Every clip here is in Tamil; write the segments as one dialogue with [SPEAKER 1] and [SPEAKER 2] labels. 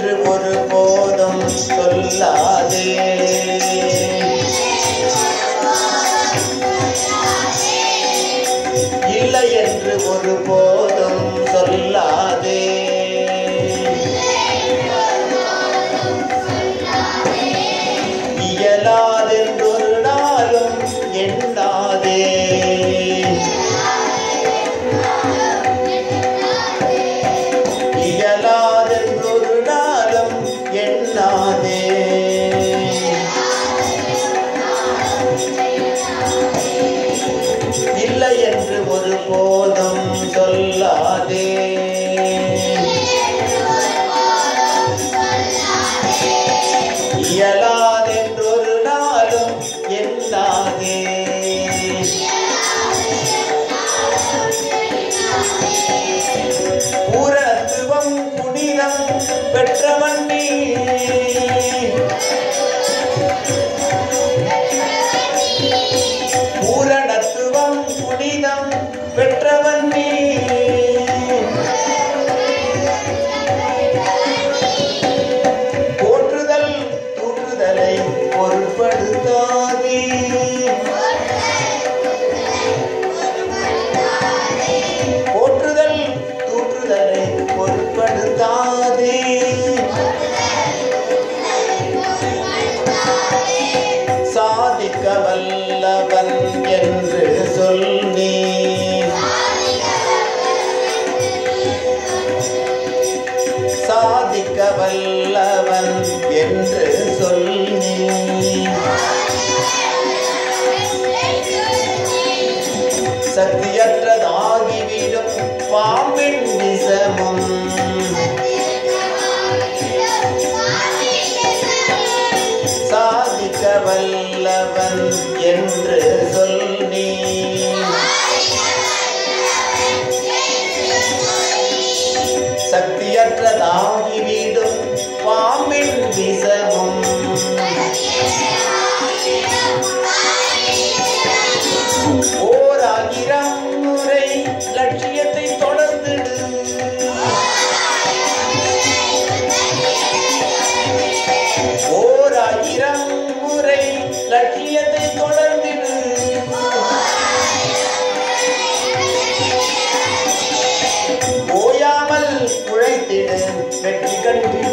[SPEAKER 1] என்று ஒரு போதும் சொல்லாதே இல்லை என்று ஒரு போதும் சொல்லாதே இயலாதென்றொரு நாளும் எண்ணாதே இயலாதென்றொரு நாளும் எண்ணாதே இல்லை என்று ஒரு போதும் சொல்லாதே இயலாதென்றொரு நாளும் எண்ணாதே பூரணத்துவம் புனிதம் பெற்றவன் நீ பூரணத்துவம் புனிதம் பெற்றவன் நீ போற்றுதல் தூற்றுதலை பொருட்படுத்தாதே போற்றுதல் தூற்றுதலை பொருட்படுத்தாதே சாதிக்க வல்லவன் என்று சொல் நீ சாதிக்க வல்லவன் என்று சொல் நீ சக்தியற்றதாகிவிடும் பாம்பின் விஷமும் சாதிக்க வல்லவன் என்று சொல் நீ சக்தியற்றதாகிவிடும் பாம்பின் விஷமும் ஓர் ஆயிரம் முறை லட்சியத்தை தொடர்ந்திடு ஓர் ஆயிரம் முறை லட்சியத்தை தொடர்ந்திடு ஓயாமல் உழைத்திடு வெற்றி கண்டிடு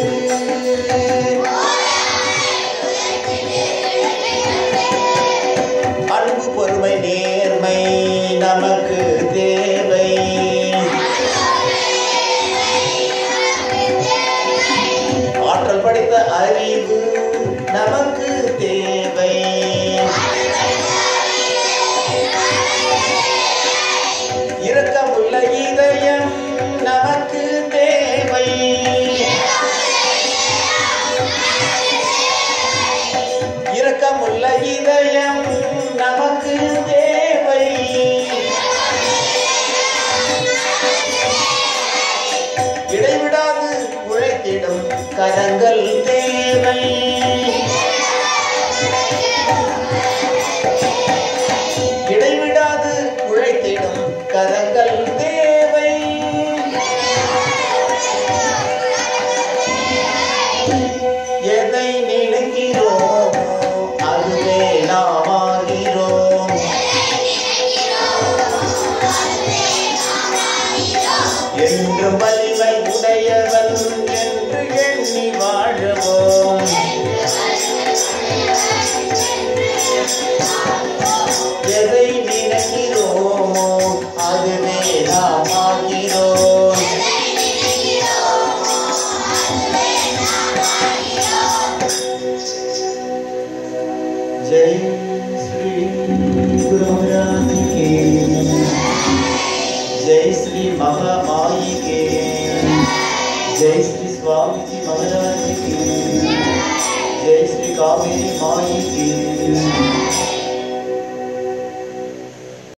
[SPEAKER 1] அன்பு பொறுமை நேர்மை நமக்கு தேவை ஆற்றல் படித்த அறிவு நமக்கு தேவை இரக்கமுள்ள இதயம் நமக்கு தேவை இரக்கமுள்ள இதயம் நமக்கு தேவை இடைவிடாது உழைத்திடும் கரங்கள் தேவை இடைவிடாது உழைத்திடும் கரங்கள் தேவை எதை நினைக்கிறோம் அதுவே நாம் ஆகிறோம் என்றும் வலிமை உடையவன் என்று எண்ணி வாழுவோம் எதை நினைக்கிறோமோ அதுவே நாம் ஆகிறோம் ஜெய் ஸ்ரீ குரு महाराज की जय श्री महामाई के जय श्री स्वामी जी महाराज की जय श्री कावेरी माई